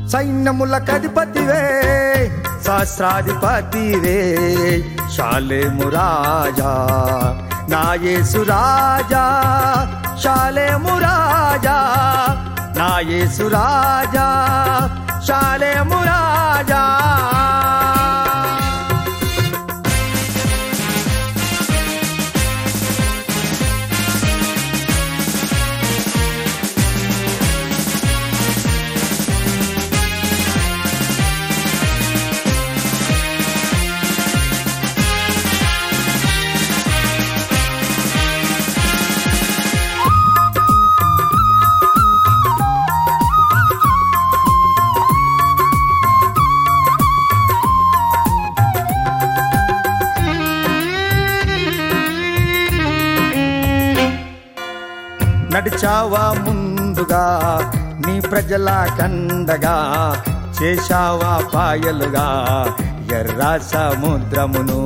సైన్యముల కధిపతివే సహస్రాధిపతివే శాలేము రాజా నా యేసు రాజా శాలేము రాజా నా యేసు రాజా శాలేము రాజా నడిచావా ముందుగా నీ ప్రజల కండగా చేశావా పాయలుగా ఎర్ర సముద్రమును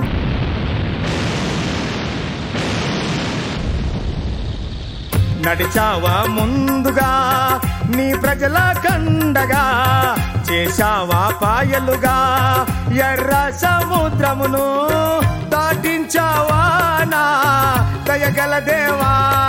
నడిచావా ముందుగా నీ ప్రజల కండగా చేశావా పాయలుగా ఎర్ర సముద్రమును దాటించావా నా దయగల దేవా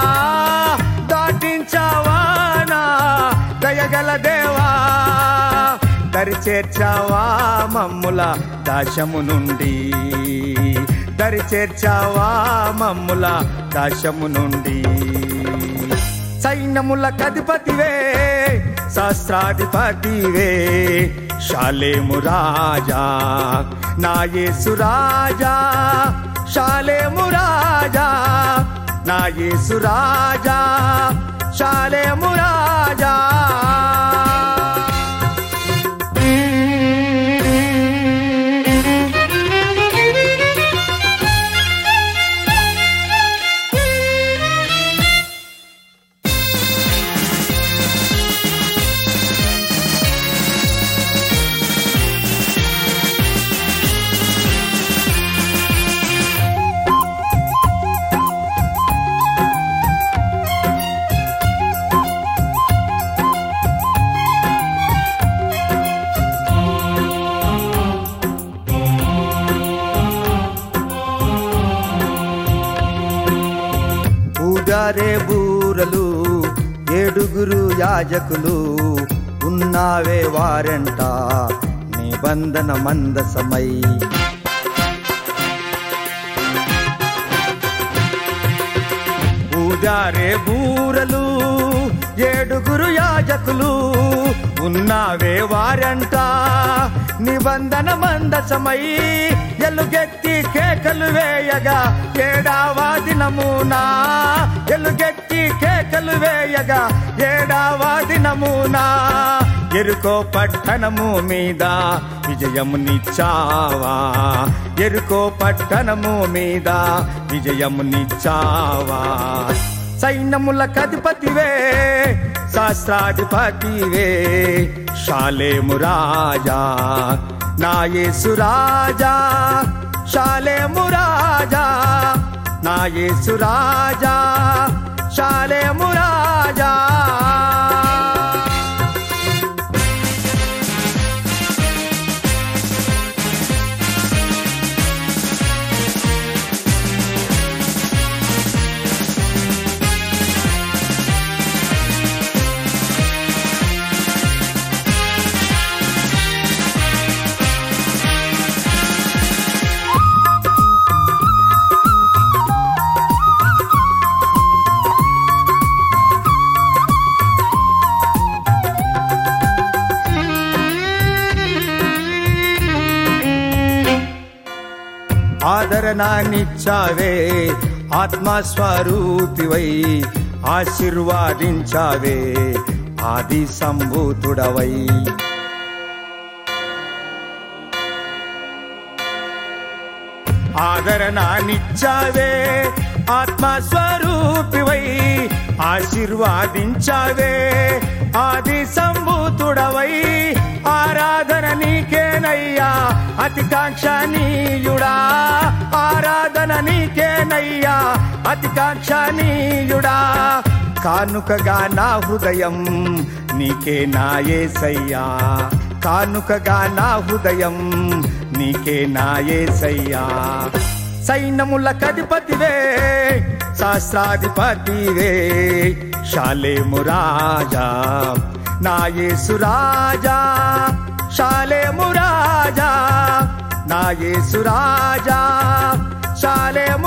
దాటించావా నా దయగల దేవా దరి చేర్చావా మమ్ముల దాశము నుండి దరి చేర్చావా మమ్ముల దాశము నుండి సైన్యముల కధిపతివే శాస్త్రాధిపతివే శాలేము రాజా నా యేసు రాజా శాలేము రాజా నా యేసు రాజా శాలేము రాజా ఊదారే బూరలు ఏడుగురు యాజకులు ఉన్నావే వారంట నిబంధన మందసమై ఊదారే బూరలు ఏడుగురు యాజకులు ఉన్నావే వారంట నిబంధన మందసమై ఎలుగెత్తి కేకలు వేయగా ఏడావా దినమునా ఎలుగెత్తి కేకలు వేయగా ఏడావా దినమునా ఎరుకో పట్టణము మీద విజయమునిచ్చావా ఎరుకో పట్టణము మీద విజయమునిచ్చావా సైన్యముల కధిపతివే శాస్త్రాధిపతివే శాలేము రాజా నా యేసు రాజా శాలేము రాజా నా యేసు రాజా శాలేము రాజా ఆదరణనిచ్చావే ఆత్మస్వరూపివై ఆశీర్వాదించావే ఆది సంభూతుడవై ఆదరణనిచ్చావే ఆత్మస్వరూపివై ఆశీర్వాదించావే ఆది సంభూతుడవై ఆరాధన నీకేనయ్యా అతి కాంక్షణీయుడా ఆరాధన నీకేనయ్యా అతి కాంక్షణీయుడా కానుకగా నా హృదయం నీకే నా ఏసయ్యా కానుకగా నా హృదయం నీకే నా ఏసయ్యా సైన్యముల కధిపతివే శాస్త్రాధిపతివే శాలేము రాజా నా యేసు రాజా శాలేము రాజా నా యేసు రాజా శాలేము